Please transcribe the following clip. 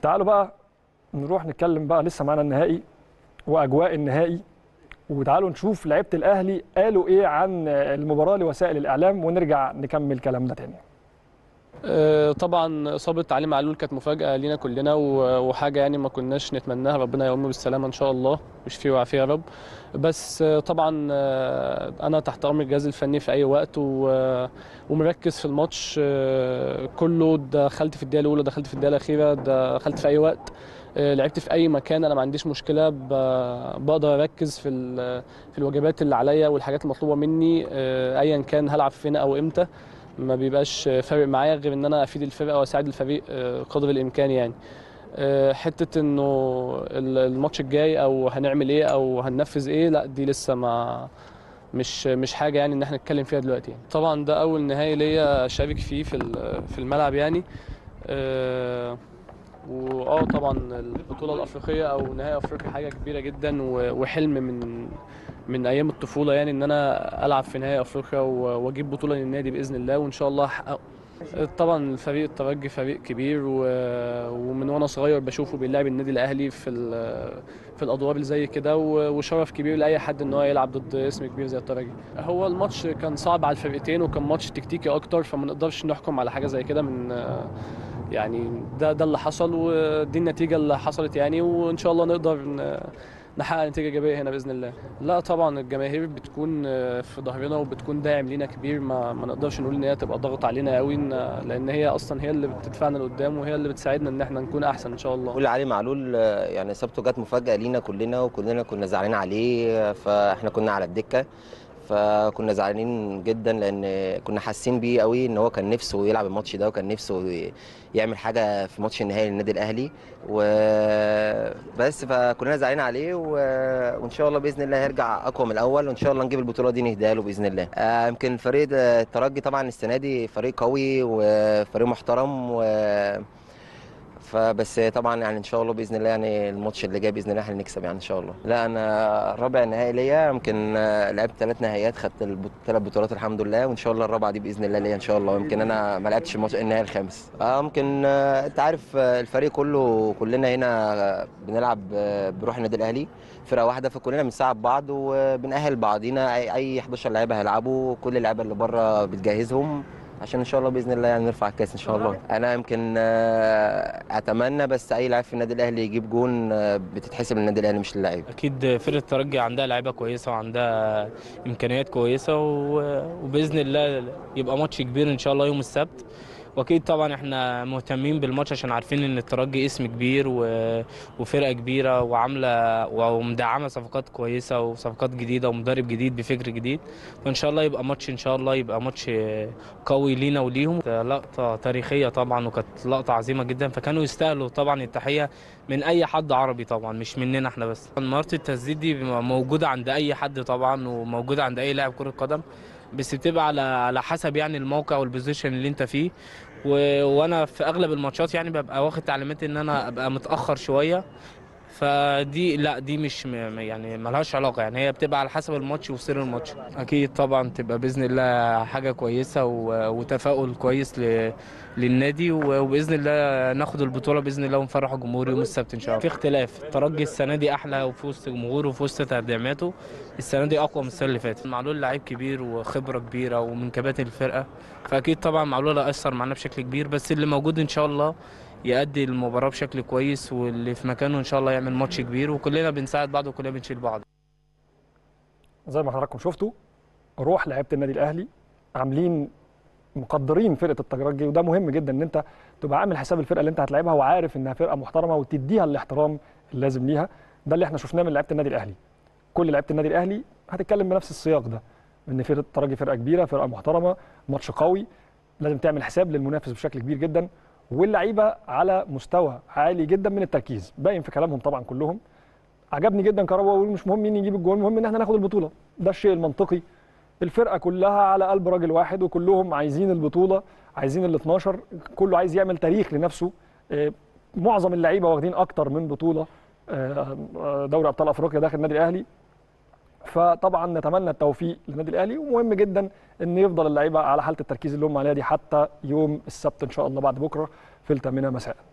تعالوا بقى نروح نتكلم بقى لسه معانا النهائي واجواء النهائي وتعالوا نشوف لعيبه الاهلي قالوا ايه عن المباراه لوسائل الاعلام ونرجع نكمل كلامنا تاني آه، طبعا اصابه علي معلول كانت مفاجاه لينا كلنا و- وحاجه يعني ما كناش نتمناها ربنا يقومه بالسلامه ان شاء الله ويشفيه ويعافيه يا رب بس آه، طبعا آه، انا تحت امر الجهاز الفني في اي وقت و- ومركز في الماتش آه، كله دخلت في الدقيقه الاولى دخلت في الدقيقه الاخيره دخلت في اي وقت آه، لعبت في اي مكان انا ما عنديش مشكله ب- بقدر اركز في ال- في الواجبات اللي عليا والحاجات المطلوبه مني آه، ايا كان هلعب فين او امتى ما بيبقاش فارق معايا غير ان انا افيد الفرقه واساعد الفريق آه، قدر الامكان يعني آه، حته انه ال- الماتش الجاي او هنعمل ايه او هننفذ ايه لا دي لسه ما مش مش حاجه يعني ان احنا نتكلم فيها دلوقتي يعني. طبعا ده اول نهائي ليا اشارك فيه في ال- في الملعب يعني آه، واه طبعا البطوله الافريقيه او نهائي افريقيا حاجه كبيره جدا و- وحلم من من ايام الطفوله يعني ان انا العب في نهائي افريقيا و- واجيب بطوله للنادي باذن الله وان شاء الله احققه طبعا الفريق الترجي فريق كبير و... ومن وانا صغير بشوفه بيلعب النادي الاهلي في ال... في الادوار اللي زي كده و... وشرف كبير لاي حد ان هو يلعب ضد اسم كبير زي الترجي هو الماتش كان صعب على الفرقتين وكان ماتش تكتيكي اكتر فما نقدرش نحكم على حاجه زي كده من يعني ده ده اللي حصل ودي النتيجه اللي حصلت يعني وان شاء الله نقدر ن... نحقق نتيجه ايجابيه هنا باذن الله لا طبعا الجماهير بتكون في ظهرنا وبتكون داعم لينا كبير ما, ما نقدرش نقول ان هي تبقى ضغط علينا قوي إن- لان هي اصلا هي اللي بتدفعنا لقدام وهي اللي بتساعدنا ان احنا نكون احسن ان شاء الله قول علي معلول آه، يعني اصابته جت مفاجاه لينا كلنا وكلنا كنا زعلانين عليه آه، فاحنا كنا على الدكه فكنا زعلانين جدا لان كنا حاسين بيه قوي ان هو كان نفسه يلعب الماتش ده وكان نفسه ي- يعمل حاجه في ماتش النهائي للنادي الاهلي وبس فكلنا زعلانين عليه و- وان شاء الله باذن الله هيرجع اقوى من الاول وان شاء الله نجيب البطوله دي نهديها له باذن الله آه، يمكن فريق الترجي طبعا السنه دي فريق قوي وفريق محترم و فبس طبعا يعني ان شاء الله باذن الله يعني الماتش اللي جاي باذن الله هنكسب يعني ان شاء الله لا انا رابع نهائي ليا يمكن آه، لعبت ثلاث نهائيات خدت ثلاث بطولات الحمد لله وان شاء الله الرابعه دي باذن الله ليا ان شاء الله يمكن انا ما لعبتش الماتش النهائي الخامس اه يمكن آه، انت عارف آه، الفريق كله كلنا هنا آه، بنلعب آه، بروح النادي الاهلي فرقه واحده فكلنا بنساعد بعض وبنأهل بعضينا اي اي 11 لعيبه هيلعبوا كل اللعيبه اللي بره بتجهزهم عشان ان شاء الله باذن الله يعني نرفع الكاس ان شاء الله انا يمكن آه، اتمنى بس اي لاعب في النادي الاهلي يجيب جون آه، بتتحسب للنادي الاهلي مش للعيب اكيد فرقه الترجي عندها لعيبه كويسه وعندها امكانيات كويسه و- وباذن الله يبقى ماتش كبير ان شاء الله يوم السبت واكيد طبعا احنا مهتمين بالماتش عشان عارفين ان الترجي اسم كبير و- وفرقه كبيره وعامله ومدعمه صفقات كويسه وصفقات جديده ومدرب جديد بفكر جديد فان شاء الله يبقى ماتش ان شاء الله يبقى ماتش قوي لينا وليهم لقطه تاريخيه طبعا وكانت لقطه عظيمه جدا فكانوا يستاهلوا طبعا التحيه من اي حد عربي طبعا مش مننا احنا بس مهاره التسديد دي موجوده عند اي حد طبعا وموجوده عند اي لاعب كره قدم بس بتبقى على على حسب يعني الموقع والبوزيشن اللي انت فيه و... وانا في اغلب الماتشات يعني ببقى واخد تعليمات ان انا ابقى متاخر شويه فدي لا دي مش م- يعني ملهاش علاقه يعني هي بتبقى على حسب الماتش وسير الماتش اكيد طبعا تبقى باذن الله حاجه كويسه و... وتفاؤل كويس ل... للنادي و- وباذن الله ناخد البطوله باذن الله ونفرح الجمهور يوم السبت ان شاء الله في اختلاف الترجي السنه دي احلى وفي وسط جمهوره وفي وسط تدعيماته السنه دي اقوى من السنه اللي فاتت معلول لعيب كبير وخبره كبيره ومن كباتن الفرقه فاكيد طبعا معلول هيأثر معانا بشكل كبير بس اللي موجود ان شاء الله يأدي المباراه بشكل كويس واللي في مكانه ان شاء الله يعمل ماتش كبير وكلنا بنساعد بعض وكلنا بنشيل بعض زي ما حضراتكم شفتوا روح لعيبه النادي الاهلي عاملين مقدرين فرقه الترجي وده مهم جدا ان انت تبقى عامل حساب الفرقه اللي انت هتلعبها وعارف انها فرقه محترمه وتديها الاحترام اللازم ليها ده اللي احنا شفناه من لعيبه النادي الاهلي كل لعيبه النادي الاهلي هتتكلم بنفس السياق ده ان فرقه الترجي فرقه كبيره فرقه محترمه ماتش قوي لازم تعمل حساب للمنافس بشكل كبير جدا واللعيبه على مستوى عالي جدا من التركيز باين في كلامهم طبعا كلهم عجبني جدا كهربا ويقول مش مهم مين يجيب الجول المهم ان احنا ناخد البطوله ده الشيء المنطقي الفرقه كلها على قلب راجل واحد وكلهم عايزين البطوله عايزين ال 12 كله عايز يعمل تاريخ لنفسه آه، معظم اللعيبه واخدين اكتر من بطوله آه، آه، دوري ابطال افريقيا داخل النادي الاهلي فطبعا نتمنى التوفيق للنادي الاهلي ومهم جدا ان يفضل اللعيبه على حاله التركيز اللي هم عليها دي حتى يوم السبت ان شاء الله بعد بكره في الثامنه مساء